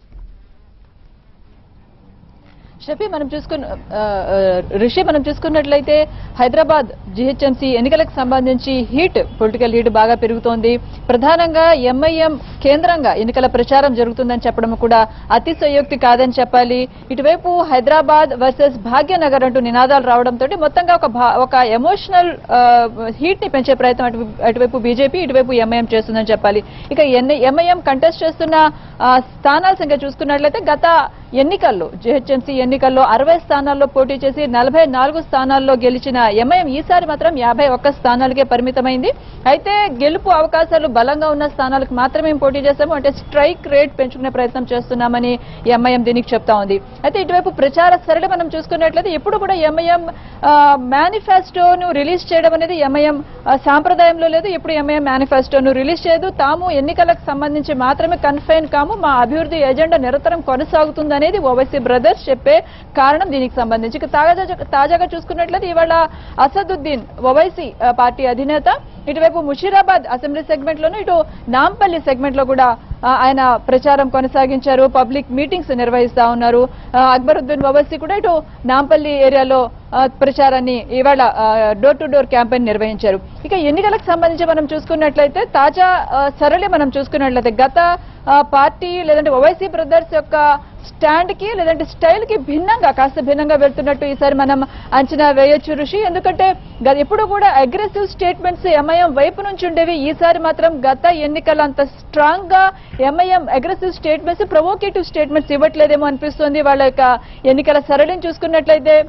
Shafi మనం చూసుకున్న ఆ, ఆ, రిషి మనం చూసుకున్నట్లయితే హైదరాబాద్ జిహెచ్ఎంసీ ఎన్నికలకు సంబంధించి హీట్ పొలిటికల్ హీట్ బాగా పెరుగుతోంది ప్రధానంగా ఎంఐఎం కేంద్రంగా ఎన్నికల ప్రచారం జరుగుతుందని చెప్పడం కూడా అతిశయోక్తి కాదని చెప్పాలి ఇటువైపు హైదరాబాద్ వర్సెస్ భాగ్యనగర్ అంటూ నినాదాలు రావడంతో మొత్తంగా ఒక భా- ఒక ఎమోషనల్ హీట్ ని పెంచే ప్రయత్నం అటు- అటువైపు బీజేపీ ఇటువైపు ఎంఐఎం చేస్తుందని చెప్పాలి ఇక ఎంఐఎం కంటెస్ట్ చేస్తున్న ఆ, స్థానాల సంఖ్య చూసుకున్నట్లయితే గత ఎన్నికల్లో జిహెచ్ఎంసీ ఎన్నికల్లో అరవై స్థానాల్లో పోటీ చేసి నలభై నాలుగు స్థానాల్లో గెలిచిన ఎంఐఎం ఈసారి మాత్రం యాభై ఒక్క స్థానాలకే పరిమితమైంది అయితే గెలుపు అవకాశాలు బలంగా ఉన్న స్థానాలకు మాత్రమే మేము పోటీ చేస్తాము అంటే స్ట్రైక్ రేట్ పెంచుకునే ప్రయత్నం చేస్తున్నామని ఎంఐఎం దీనికి చెప్తా ఉంది అయితే ఇటువైపు ప్రచార సరళి మనం చూసుకున్నట్లయితే ఎప్పుడు కూడా ఎంఐఎం మేనిఫెస్టోను రిలీజ్ చేయడం అనేది ఎంఐఎం సాంప్రదాయంలో లేదు ఎప్పుడు ఎంఐఎం మేనిఫెస్టోను రిలీజ్ చేయదు తాము ఎన్నికలకు సంబంధించి మాత్రమే కన్ఫైన్ కాము మా అభివృద్ధి ఎజెండా నిరంతరం కొనసాగుతుంది అనేది ఓవైసీ బ్రదర్స్ చెప్పే కారణం దీనికి సంబంధించి ఇక తాజా తాజాగా చూసుకున్నట్లయితే ఇవాళ అసదుద్దీన్ ఓవైసీ ఆ, పార్టీ అధినేత ఇటువైపు ముషీరాబాద్ అసెంబ్లీ సెగ్మెంట్ లోను ఇటు నాంపల్లి సెగ్మెంట్ లో కూడా ఆ, ఆయన ప్రచారం కొనసాగించారు పబ్లిక్ మీటింగ్స్ నిర్వహిస్తా ఉన్నారు ఆ, అక్బరుద్దీన్ ఓవైసీ కూడా ఇటు నాంపల్లి ఏరియాలో ఆ, ప్రచారాన్ని ఇవాళ డోర్ టు డోర్ క్యాంపెయిన్ నిర్వహించారు ఇక ఎన్నికలకు సంబంధించి మనం చూసుకున్నట్లయితే తాజా ఆ, సరళి మనం చూసుకున్నట్లయితే గత ఆ, పార్టీ లేదంటే ఓవైసీ బ్రదర్స్ యొక్క స్టాండ్ కి లేదంటే స్టైల్ కి భిన్నంగా కాస్త భిన్నంగా వెళ్తున్నట్టు ఈసారి మనం అంచనా వేయొచ్చు ఋషి ఎందుకంటే గత ఎప్పుడు కూడా అగ్రెసివ్ స్టేట్మెంట్స్ ఎంఐఎం వైపు నుంచి ఉండేవి ఈసారి మాత్రం గత ఎన్నికల అంత స్ట్రాంగ్ గా MIM aggressive statements provocative statements ఇవ్వట్లేదేమో అనిపిస్తుంది వాళ్ళ యొక్క ఎన్నికల సరళిని చూసుకున్నట్లయితే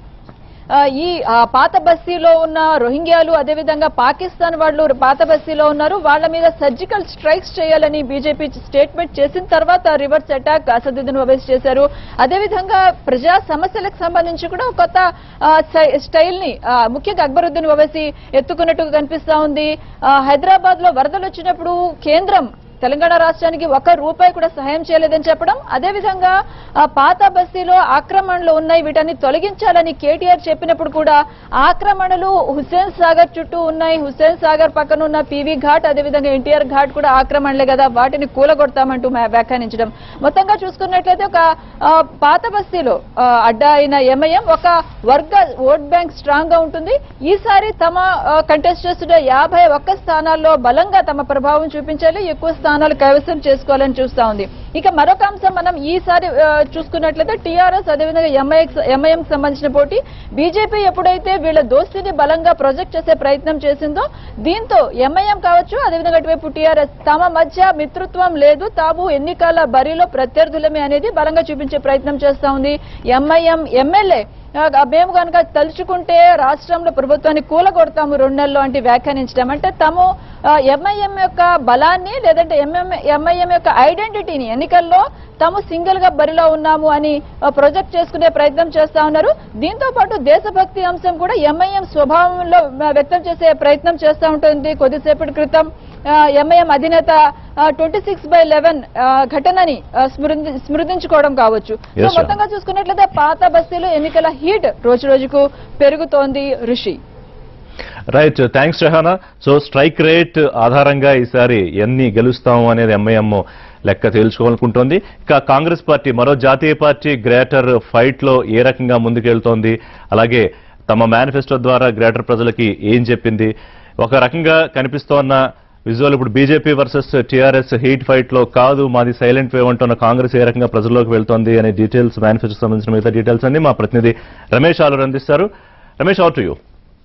ఆ, ఈ ఆ, పాత బస్తీలో ఉన్న రోహింగ్యాలు అదేవిధంగా పాకిస్తాన్ వాళ్ళు పాత బస్తీలో ఉన్నారు వాళ్ళ మీద సర్జికల్ స్ట్రైక్స్ చేయాలని బీజేపీ స్టేట్మెంట్ చేసిన తర్వాత రివర్స్ అటాక్ అసదుద్దీన్ ఓవైసీ చేశారు అదేవిధంగా ప్రజా సమస్యలకు సంబంధించి కూడా ఒక కొత్త ఆ, స్టై- స్టైల్ ని ఆ, ముఖ్యంగా అక్బరుద్దీన్ ఓవైసీ ఎత్తుకున్నట్టుగా కనిపిస్తా ఉంది ఆ, హైదరాబాద్ లో వరదలు వచ్చినప్పుడు కేంద్రం తెలంగాణ రాష్ట్రానికి ఒక్క రూపాయి కూడా సహాయం చేయలేదని చెప్పడం అదేవిధంగా ఆ పాత బస్తీలో ఆక్రమణలు ఉన్నాయి వీటన్ని తొలగించాలని కేటీఆర్ చెప్పినప్పుడు కూడా ఆక్రమణలు హుస్సేన్ సాగర్ చుట్టూ ఉన్నాయి హుస్సేన్ సాగర్ పక్కన ఉన్న పివి ఘాట్ అదేవిధంగా ఎన్టీఆర్ ఘాట్ కూడా ఆక్రమణలే కదా వాటిని కూలగొడతామంటూ మా- వ్యాఖ్యానించడం మొత్తంగా చూసుకున్నట్లయితే ఒక ఆ, పాత బస్తీలో ఆ, అడ్డా అయిన ఎంఐఎం ఒక వర్గ ఓట్ బ్యాంక్ స్ట్రాంగ్ గా ఉంటుంది ఈసారి తమ కంటెస్ట్ చేస్తున్న యాభై ఒక్క స్థానాల్లో బలంగా తమ ప్రభావం చూపించాలి ఎక్కువ స్థానాలు కైవసం చేసుకోవాలని చూస్తా ఉంది ఇక మరొక అంశం మనం ఈసారి ఆ, చూసుకున్నట్లయితే టీఆర్ఎస్ అదేవిధంగా ఎంఐఎక్స్ ఎంఐఎం సంబంధించిన పోటీ బీజేపీ ఎప్పుడైతే వీళ్ళ దోస్తిని బలంగా ప్రొజెక్ట్ చేసే ప్రయత్నం చేసిందో దీంతో ఎంఐఎం కావచ్చు అదేవిధంగా అటువైపు టీఆర్ఎస్ తమ మధ్య మిత్రత్వం లేదు తాము ఎన్నికల బరిలో ప్రత్యర్థులమే అనేది బలంగా చూపించే ప్రయత్నం చేస్తా ఉంది ఎంఐఎం ఎమ్మెల్యే ఆ, మేము కనుక తలుచుకుంటే రాష్ట్రంలో ప్రభుత్వాన్ని కూలగొడతాము రెండు నెలల్లో అంటే వ్యాఖ్యానించడం అంటే తాము ఎంఐఎం యొక్క బలాన్ని లేదంటే ఎంఎం ఎంఐఎం యొక్క ఐడెంటిటీని ఎన్నికల్లో తాము సింగిల్ గా బరిలో ఉన్నాము అని ఆ, ప్రొజెక్ట్ చేసుకునే ప్రయత్నం చేస్తా ఉన్నారు దీంతో పాటు దేశభక్తి అంశం కూడా ఎంఐఎం స్వభావంలో ఆ, వ్యక్తం చేసే ప్రయత్నం చేస్తా ఉంటుంది కొద్దిసేపటి క్రితం ఎంఐఎం అధినేత ట్వంటీ సిక్స్ బై లెవెన్ ఘటనని ఆ, స్మృతి స్మృతించుకోవడం కావచ్చు సో Yes, sir. మొత్తంగా చూసుకున్నట్లయితే పాత బస్తీలో ఎన్నికల హీట్ రోజు రోజుకు పెరుగుతోంది Rishi right thanks Rehana so strike rate ఆధారంగా ఈసారి ఎన్ని గెలుస్తాము అనేది ఎంఐఎం లెక్క తేల్చుకోవాలనుకుంటోంది ఇక కాంగ్రెస్ పార్టీ మరో జాతీయ పార్టీ గ్రేటర్ ఫైట్ లో ఏ రకంగా ముందుకెళ్తోంది అలాగే తమ మేనిఫెస్టో ద్వారా గ్రేటర్ ప్రజలకి ఏం చెప్పింది ఒక రకంగా కనిపిస్తోన్న విజువల్ ఇప్పుడు BJP versus TRS heat fight లో కాదు మాది సైలెంట్ వేవ్ అంటున్న కాంగ్రెస్ ఏ రకంగా ప్రజల్లోకి వెళ్తోంది అనే డీటెయిల్స్ మేనిఫెస్టో సంబంధించిన మిగతా డీటెయిల్స్ అన్ని మా ప్రతినిధి రమేష్ ఆలూరు అందిస్తారు రమేష్ అవుట్ యూ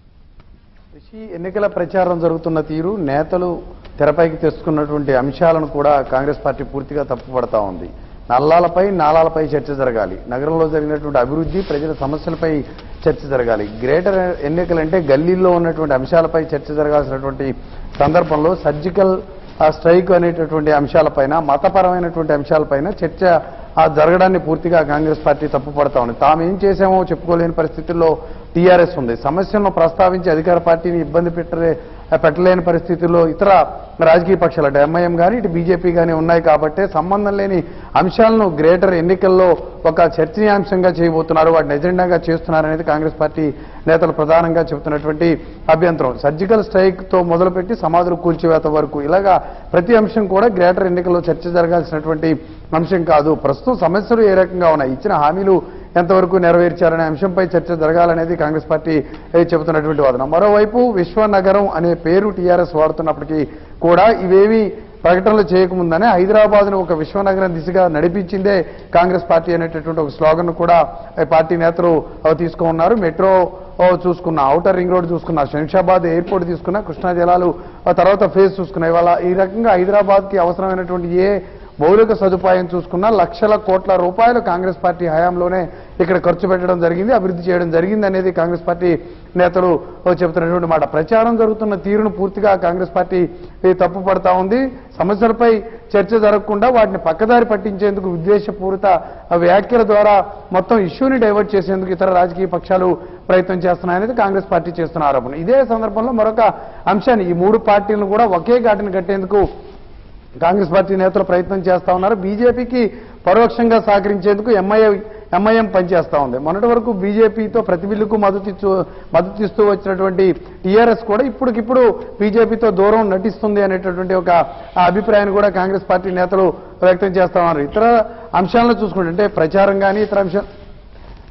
రిషి ఎన్నికల ప్రచారం జరుగుతున్న తీరు నేతలు తెరపైకి తెచ్చుకున్నటువంటి అంశాలను కూడా కాంగ్రెస్ పార్టీ పూర్తిగా తప్పుపడతా ఉంది నల్లాలపై నాలాలపై చర్చ జరగాలి నగరంలో జరిగినటువంటి అభివృద్ధి ప్రజల సమస్యలపై చర్చ జరగాలి గ్రేటర్ ఎన్నికలంటే గల్లీల్లో ఉన్నటువంటి అంశాలపై చర్చ జరగాల్సినటువంటి సందర్భంలో సర్జికల్ ఆ స్ట్రైక్ అనేటటువంటి అంశాలపైన మతపరమైనటువంటి అంశాలపైన చర్చ ఆ జరగడాన్ని పూర్తిగా కాంగ్రెస్ పార్టీ తప్పుపడతా ఉంది తాము ఏం చేశామో చెప్పుకోలేని పరిస్థితుల్లో టీఆర్ఎస్ ఉంది సమస్యలను ప్రస్తావించి అధికార పార్టీని ఇబ్బంది పెట్టలే పెట్టలేని పరిస్థితుల్లో ఇతర రాజకీయ పక్షాలు అటు ఎంఐఎం కానీ ఇటు బీజేపీ కానీ ఉన్నాయి కాబట్టి సంబంధం లేని అంశాలను గ్రేటర్ ఎన్నికల్లో ఒక చర్చనీయాంశంగా చేయబోతున్నారు వాటిని ఎజెండాగా చేస్తున్నారనేది కాంగ్రెస్ పార్టీ నేతలు ప్రధానంగా చెబుతున్నటువంటి అభ్యంతరం సర్జికల్ స్ట్రైక్ తో మొదలుపెట్టి సమాధులు కూల్చివేత వరకు ఇలాగా ప్రతి అంశం కూడా గ్రేటర్ ఎన్నికల్లో చర్చ జరగాల్సినటువంటి అంశం కాదు ప్రస్తుతం సమస్యలు ఏ రకంగా ఉన్నాయి ఇచ్చిన హామీలు ఎంతవరకు నెరవేర్చారనే అంశంపై చర్చ జరగాలనేది కాంగ్రెస్ పార్టీ ఏ, చెబుతున్నటువంటి వాదన మరోవైపు విశ్వనగరం అనే పేరు టీఆర్ఎస్ వాడుతున్నప్పటికీ కూడా ఇవేవి ప్రకటనలు చేయకముందనే హైదరాబాద్ ను ఒక విశ్వనగరం దిశగా నడిపించిందే కాంగ్రెస్ పార్టీ అనేటటువంటి ఒక స్లోగన్ కూడా ఈ పార్టీ నేతలు ఆ, తీసుకున్నారు మెట్రో ఆ, చూసుకున్న ఔటర్ రింగ్ రోడ్ చూసుకున్న శంషాబాద్ ఎయిర్పోర్ట్ తీసుకున్న కృష్ణా జలాలు ఆ తర్వాత ఫేజ్ చూసుకున్న ఇవాళ ఈ రకంగా హైదరాబాద్ కి అవసరమైనటువంటి ఏ మౌలిక సదుపాయం చూసుకున్న లక్షల కోట్ల రూపాయలు కాంగ్రెస్ పార్టీ హయాంలోనే ఇక్కడ ఖర్చు పెట్టడం జరిగింది అభివృద్ధి చేయడం జరిగింది అనేది కాంగ్రెస్ పార్టీ నేతలు చెబుతున్నటువంటి మాట ప్రచారం జరుగుతున్న తీరును పూర్తిగా కాంగ్రెస్ పార్టీ ఈ, తప్పు పడతా ఉంది సమస్యలపై చర్చ జరగకుండా వాటిని పక్కదారి పట్టించేందుకు ఉద్దేశపూరిత వ్యాఖ్యల ద్వారా మొత్తం ఇష్యూని డైవర్ట్ చేసేందుకు ఇతర రాజకీయ పక్షాలు ప్రయత్నం చేస్తున్నాయనేది కాంగ్రెస్ పార్టీ చేస్తున్న ఆరోపణ ఇదే సందర్భంలో మరొక అంశాన్ని ఈ మూడు పార్టీలను కూడా ఒకే ఘాటిని కట్టేందుకు కాంగ్రెస్ పార్టీ నేతలు ప్రయత్నం చేస్తా ఉన్నారు బీజేపీకి పరోక్షంగా సహకరించేందుకు ఎంఐ ఎంఐఎం పనిచేస్తా ఉంది మొన్నటి వరకు బీజేపీతో ప్రతి బిల్లుకు మద్దతు ఇచ్చు- మద్దతు ఇస్తూ వచ్చినటువంటి టీఆర్ఎస్ కూడా ఇప్పటికిప్పుడు బీజేపీతో దూరం నటిస్తుంది అనేటటువంటి ఒక ఆ అభిప్రాయాన్ని కూడా కాంగ్రెస్ పార్టీ నేతలు వ్యక్తం చేస్తా ఉన్నారు ఇతర అంశాలను చూసుకుంటే అంటే ప్రచారం కానీ ఇతర అంశాలు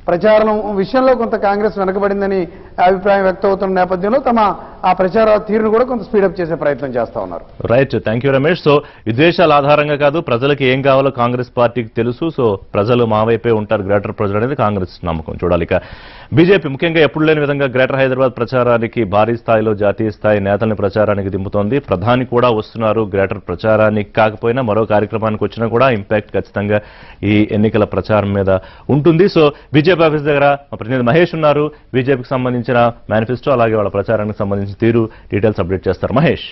ప్రచారం విషయంలో కొంత కాంగ్రెస్ వెనకబడిందని అభిప్రాయం వ్యక్తం అవుతున్న నేపథ్యంలో తమ ఆ ప్రచార తీరును కూడా కొంత స్పీడప్ చేసే ప్రయత్నం చేస్తా ఉన్నారు right thank you Ramesh so విద్వేషాల ఆధారంగా కాదు ప్రజలకు ఏం కావాలో కాంగ్రెస్ పార్టీకి తెలుసు సో ప్రజలు మా వైపే ఉంటారు గ్రేటర్ ప్రజలు అనేది కాంగ్రెస్ నమ్మకం చూడాలి ఇక బీజేపీ ముఖ్యంగా ఎప్పుడు లేని విధంగా గ్రేటర్ హైదరాబాద్ ప్రచారానికి భారీ స్థాయిలో జాతీయ స్థాయి నేతల్ని ప్రచారానికి దింపుతోంది ప్రధాని కూడా వస్తున్నారు గ్రేటర్ ప్రచారానికి కాకపోయినా మరో కార్యక్రమానికి వచ్చినా కూడా ఇంపాక్ట్ ఖచ్చితంగా ఈ ఎన్నికల ప్రచారం మీద ఉంటుంది సో బీజేపీ ఆఫీస్ దగ్గర మా ప్రతినిధి మహేష్ ఉన్నారు బీజేపీకి సంబంధించిన మేనిఫెస్టో అలాగే వాళ్ళ ప్రచారానికి సంబంధించిన తీరు డీటెయిల్స్ అప్డేట్ చేస్తారు మహేష్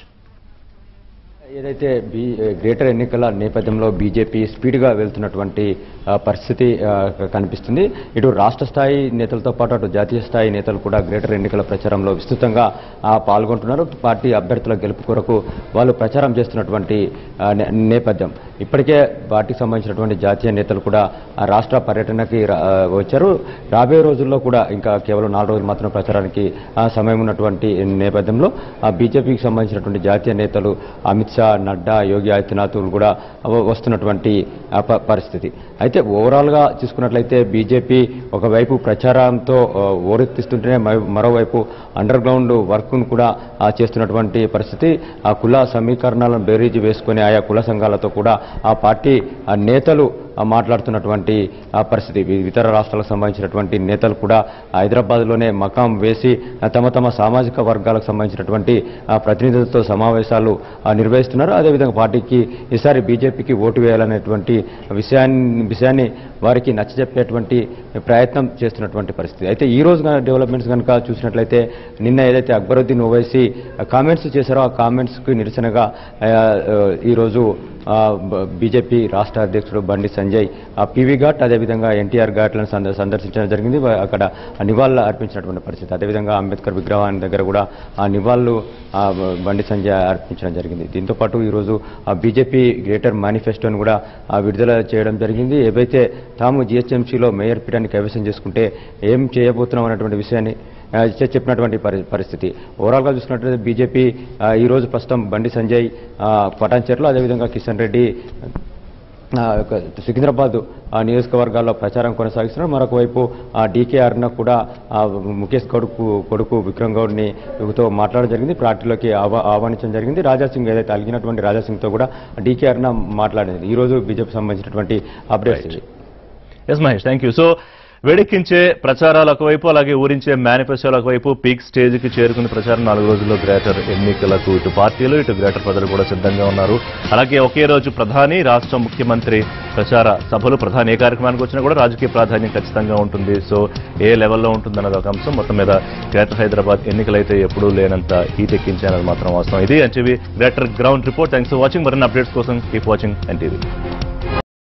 ఏదైతే బీ గ్రేటర్ ఎన్నికల నేపథ్యంలో బీజేపీ స్పీడ్గా వెళ్తున్నటువంటి ఆ, పరిస్థితి ఆ, కనిపిస్తుంది ఇటు రాష్ట్ర స్థాయి నేతలతో పాటు అటు జాతీయ స్థాయి నేతలు కూడా గ్రేటర్ ఎన్నికల ప్రచారంలో విస్తృతంగా ఆ, పాల్గొంటున్నారు పార్టీ అభ్యర్థుల గెలుపు కొరకు వాళ్ళు ప్రచారం చేస్తున్నటువంటి ఆ, నే- నేపథ్యం ఇప్పటికే పార్టీకి సంబంధించినటువంటి జాతీయ నేతలు కూడా ఆ రాష్ట్ర పర్యటనకి రా- ఆ, వచ్చారు రాబోయే రోజుల్లో కూడా ఇంకా కేవలం నాలుగు రోజులు మాత్రం ప్రచారానికి ఆ, సమయం ఉన్నటువంటి నేపథ్యంలో ఆ బీజేపీకి సంబంధించినటువంటి జాతీయ నేతలు అమిత్ షా నడ్డా యోగి ఆదిత్యనాథ్ కూడా వ- వస్తున్నటువంటి ఆ, ప- పరిస్థితి అయితే ఓవరాల్గా చూసుకున్నట్లయితే బీజేపీ ఒకవైపు ప్రచారంతో ఆ, ఓరెత్తిస్తుంటేనే మరో- మరోవైపు అండర్ గ్రౌండ్ వర్క్ను కూడా ఆ, చేస్తున్నటువంటి పరిస్థితి ఆ కుల సమీకరణాలను బేరీజు వేసుకొని ఆయా కుల సంఘాలతో కూడా ఆ పార్టీ ఆ నేతలు ఆ, మాట్లాడుతున్నటువంటి ఆ పరిస్థితి వి- ఇతర రాష్ట్రాలకు సంబంధించినటువంటి నేతలు కూడా హైదరాబాద్లోనే మకాం వేసి ఆ, తమ తమ సామాజిక వర్గాలకు సంబంధించినటువంటి ఆ, ప్రతినిధులతో సమావేశాలు ఆ, నిర్వహిస్తున్నారు అదేవిధంగా పార్టీకి ఈసారి బీజేపీకి ఓటు వేయాలనేటువంటి విషయాన్ని విషయాన్ని వారికి నచ్చజెప్పేటువంటి ప్రయత్నం చేస్తున్నటువంటి పరిస్థితి అయితే ఈ రోజు కనుక డెవలప్మెంట్స్ కనుక చూసినట్లయితే నిన్న ఏదైతే అక్బరుద్దీన్ ఓవైసీ కామెంట్స్ చేశారో ఆ కామెంట్స్కి నిరసనగా ఆ, ఆ, ఈరోజు ఆ, బ- బీజేపీ రాష్ట్ర అధ్యక్షుడు బండి సంజయ్ ఆ పివి ఘాట్ అదేవిధంగా ఎన్టీఆర్ ఘాట్లను సంద- సందర్శించడం జరిగింది వా- అక్కడ నివాళులు అర్పించినటువంటి పరిస్థితి అదేవిధంగా అంబేద్కర్ విగ్రహాన్ని దగ్గర కూడా ఆ నివాళులు ఆ, బ- బండి సంజయ్ అర్పించడం జరిగింది దీంతో పాటు ఈరోజు ఆ బీజేపీ గ్రేటర్ మేనిఫెస్టోను కూడా ఆ, విడుదల చేయడం జరిగింది ఏవైతే తాము జిహెచ్ఎంసీలో మేయర్ పీఠాన్ని కైవసం చేసుకుంటే ఏం చేయబోతున్నాం అన్నటువంటి విషయాన్ని ఆ, చె- చెప్పినటువంటి పరి- పరిస్థితి ఓవరాల్గా చూసుకున్నట్లయితే బీజేపీ ఆ, ఈరోజు ప్రస్తుతం బండి సంజయ్ ఆ, పటాన్చేరులో అదేవిధంగా కిషన్ రెడ్డి ఆ, యొక్క సికింద్రాబాద్ ఆ, నియోజకవర్గాల్లో ప్రచారం కొనసాగిస్తున్నారు మరొక వైపు ఆ, డీకే అరుణ కూడా ఆ, ముఖేష్ గౌడ్కు కొడుకు విక్రమ్ గౌడ్ని తో మాట్లాడడం జరిగింది పార్టీలోకి ఆహ్వా- ఆహ్వానించడం జరిగింది రాజాసింగ్ ఏదైతే అలిగినటువంటి రాజాసింగ్తో కూడా డీకే అరుణ మాట్లాడింది ఈ రోజు బీజేపీ సంబంధించినటువంటి అప్డేట్స్ ఇవి S Mahesh thank you so వేడెక్కించే ప్రచారాలు ఒకవైపు అలాగే ఊరించే మేనిఫెస్టోలు ఒకవైపు పీక్ స్టేజ్కి చేరుకుని ప్రచారం నాలుగు రోజుల్లో గ్రేటర్ ఎన్నికలకు ఇటు పార్టీలు ఇటు గ్రేటర్ ప్రజలు కూడా సిద్ధంగా ఉన్నారు అలాగే ఒకే రోజు ప్రధాని రాష్ట్ర ముఖ్యమంత్రి ప్రచార సభలు ప్రధాని ఏ కార్యక్రమానికి వచ్చినా కూడా రాజకీయ ప్రాధాన్యం ఖచ్చితంగా ఉంటుంది సో ఏ లెవెల్లో ఉంటుందన్నది ఒక అంశం మొత్తం మీద గ్రేటర్ హైదరాబాద్ ఎన్నికలైతే ఎప్పుడూ లేనంత హీట్ ఎక్కించానది మాత్రం వాస్తవం ఇది NTV greater ground report thanks for watching మరిన్ని అప్డేట్స్ కోసం కీప్ వాచింగ్ ఎన్టీవీ